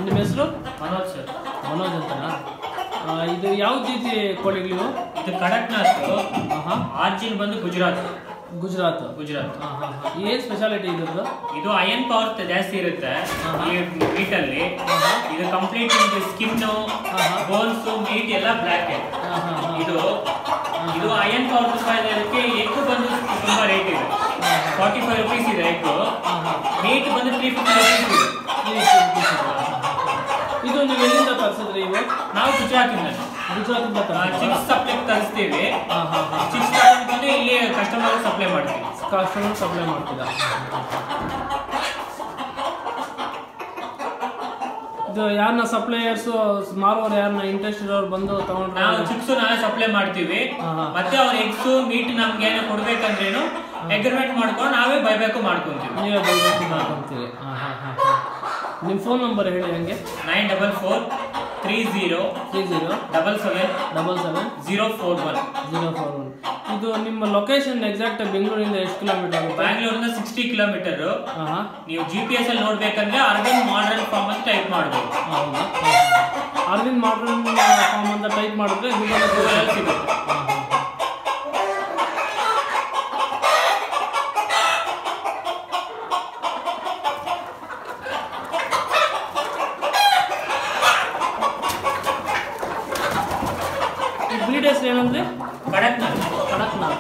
ನಿಮ್ಮ ಹೆಸರು ಮನೋಜ್ ಸರ್ ಮನೋಜ್ ಅಂತನಾ ಆ, ಇದು ಯಾವ ರೀತಿ ಕೋಳಿಗಳು ಇದು ಕಡಕ್ನಾಥ್ ಹಾಂ ಹಾಂ ಆರ್ಜಿನ್ ಬಂದು ಗುಜರಾತ್ ಗುಜರಾತ್ ಗುಜರಾತ್ ಹಾಂ ಹಾಂ ಹಾಂ ಏನು ಸ್ಪೆಷಾಲಿಟಿ ಇದ್ರದ್ದು ಇದು ಅಯನ್ ಪವರ್ ಜಾಸ್ತಿ ಇರುತ್ತೆ ಈ ಮೀಟ್ ಅಲ್ಲಿ ಇದು ಕಂಪ್ಲೀಟ್ ನಿಮ್ಗೆ ಸ್ಕಿನ್ ಬೋನ್ಸ್ ಮೀಟ್ ಎಲ್ಲ ಬ್ಲ್ಯಾಕ್ ಹಾಂ ಹಾಂ ಹಾಂ ಇದು ಇದು ಅಯನ್ ಪವರ್ ತುಂಬಾ ಇದೆ ಅದಕ್ಕೆ ಎಗ್ ಬಂದು ತುಂಬಾ ರೇಟ್ ಇದೆ ಫಾರ್ಟಿ ಫೈವ್ ರುಪೀಸ್ ಇದೆ ಎಗ್ ಹಾಂ ಹಾಂ ಮೀಟ್ ಬಂದು ತ್ರೀ ಫಿಫ್ಟಿ ರುಪೀಸ್ ಇದೆ ಇದು ನೀವು ಎಲ್ಲಿಂದ ತರಿಸಿದ್ರಿ ಇವು ನಾವು ಗುಜರಾತಿಂದ ಗುಜರಾತಿಂದ ತರಿಸಿದ್ರಾ? ಚಿಪ್ಸ್ ಸಪ್ಲೈ ತರಿಸ್ತೀವಿ ಹಾಂ ಹಾಂ ಹಾಂ ಚಿಪ್ಸ್ ತಗೊಂಡ್ಬಂದು ಇಲ್ಲಿ ಕಸ್ಟಮರ್ ಸಪ್ಲೈ ಮಾಡ್ತೀವಿ ಕಸ್ಟಮರ್ ಸಪ್ಲೈ ಮಾಡ್ತೀರಾ ಇದು ಯಾರನ್ನ ಸಪ್ಲೈಯರ್ಸು ಮಾರುವವರು ಯಾರನ್ನ ಇಂಟ್ರೆಸ್ಟ್ ಇರೋರು ಬಂದು ತಗೊಂಡ್ರೆ ನಾವು ಚಿಪ್ಸ್ ನಾವೇ ಸಪ್ಲೈ ಮಾಡ್ತೀವಿ ಹಾ, ಹಾ. ಮತ್ತೆ ಅವ್ರ ಎಗ್ಸ್ ಮೀಟ್ ನಮ್ಗೆ ಏನೋ ಕೊಡ್ಬೇಕಂದ್ರೇನು ಅಗ್ರಿಮೆಂಟ್ ಮಾಡ್ಕೊಂಡು ನಾವೇ ಬೈಬೇಕು ಮಾಡ್ಕೊಂತೀವಿ ನೀವೇ ಬೈಬೇಕು ಮಾಡ್ಕೊಂತೀರಿ ಹಾಂ ಹಾಂ ಹಾಂ ಹಾಂ ನಿಮ್ಮ ಫೋನ್ ನಂಬರ್ ಹೇಳಿ ಹಂಗೆ nine double four three zero three zero double seven double seven zero four one zero four one ಇದು ನಿಮ್ಮ ಲೊಕೇಶನ್ ಎಕ್ಸಾಕ್ಟ್ ಬೆಂಗಳೂರಿಂದ ಎಷ್ಟು ಕಿಲೋಮೀಟರ್ ಆಗುತ್ತೆ ಬ್ಯಾಂಗ್ಳೂರಿಂದ ಸಿಕ್ಸ್ಟಿ ಕಿಲೋಮೀಟರ್ ಹಾಂ ಹಾಂ ನೀವು ಜಿ ಪಿ ಎಸ್ ಅಲ್ಲಿ ನೋಡ್ಬೇಕಂದ್ರೆ ಅರ್ಬನ್ ಮಾಡರ್ನ್ ಫಾರ್ಮ್ ಅಂತ ಟೈಪ್ ಮಾಡ್ಬೋದು ಹೌದಾ ಅರವಿಂದ್ ಮಾಡ್ರನ್ ಫಾರ್ಮ್ ಅಂತ ಟೈಪ್ ಮಾಡಿದ್ರೆ ಗೂಗಲ್ Google ಸಿಗುತ್ತೆ ಬ್ರೀಡ್ ಹೆಸರು ಏನಂದ್ರೆ ಕಡಕ್ನಾಥ್ ಕಡಕ್ನಾಥ್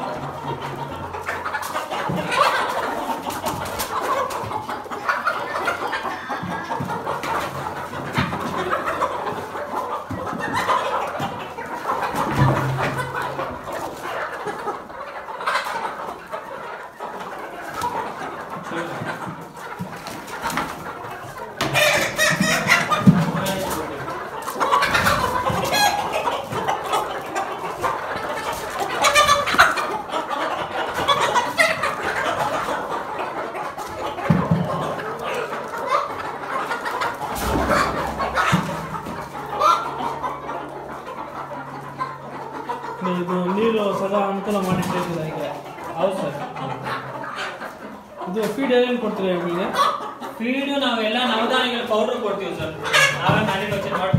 ಇದು ನೀರು ಸದಾ ಅನುಕೂಲ ಮಾಡಿಟ್ಟಿದ್ದೀರ ಹೀಗೆ ಹೌದು ಸರ್ ಇದು ಫೀಡ್ ಏನೇನು ಕೊಡ್ತೀರಾ ಇವುಗಳಿಗೆ ಫೀಡು ನಾವೆಲ್ಲ ನವಧಾನ್ಯಗಳ ಪೌಡರ್ ಕೊಡ್ತೀವಿ ಸರ್ ನಾವೇ ಮ್ಯಾನುಫ್ಯಾಕ್ಚರ್ ಮಾಡಿ